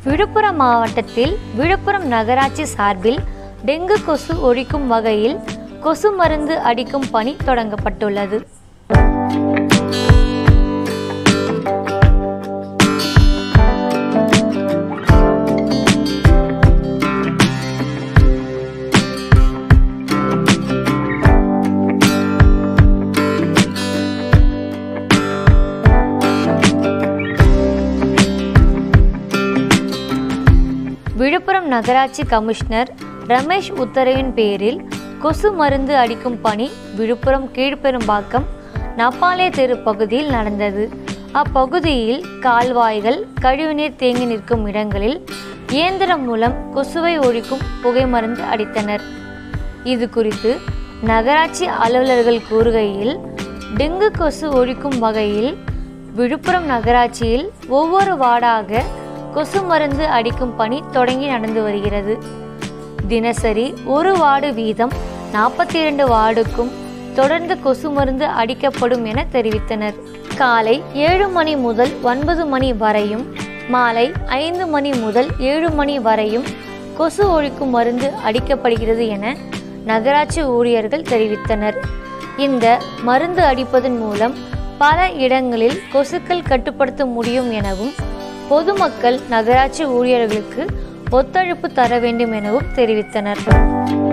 விழுப்புரம் மாவட்டத்தில் விழுப்புரம் நகராட்சி சார்பில் டெங்கு கொசு ஒழிக்கும் வகையில் கொசு மருந்து அடிக்கும் பணி தொடங்கப்பட்டுள்ளது விழுப்புரம் நகராட்சி கமிஷனர் ரமேஷ் உத்தரவின் பேரில் கொசு மருந்து அடிக்கும் பணி விழுப்புரம் கீழ்பெரும்பாக்கம் நப்பாலே தெரு பகுதியில் நடந்தது அப்பகுதியில் கால்வாய்கள் கழிவுநீர் தேங்கி நிற்கும் இடங்களில் இயந்திரம் மூலம் கொசுவை ஒழிக்கும் புகை மருந்து அடித்தனர் இது குறித்து நகராட்சி அலுவலர்கள் கூறுகையில் டெங்கு கொசு ஒழிக்கும் வகையில் விழுப்புரம் நகராட்சியில் ஒவ்வொரு வார்டாக கொசு மருந்து அடிக்கும் பணி தொடங்கி நடந்து வருகிறது தினசரி ஒரு வார்டு வீதம் நாற்பத்தி இரண்டு வார்டுக்கும் தொடர்ந்து கொசு மருந்து அடிக்கப்படும் என தெரிவித்தனர் காலை ஏழு மணி முதல் ஒன்பது மணி வரையும் மாலை ஐந்து மணி முதல் ஏழு மணி வரையும் கொசு ஒழிக்கும் மருந்து அடிக்கப்படுகிறது என நகராட்சி ஊழியர்கள் தெரிவித்தனர் இந்த மருந்து அடிப்பதன் மூலம் பல இடங்களில் கொசுக்கள் கட்டுப்படுத்த முடியும் எனவும் பொதுமக்கள் நகராட்சி ஊழியர்களுக்கு ஒத்துழைப்பு தர வேண்டும் எனவும் தெரிவித்தனர்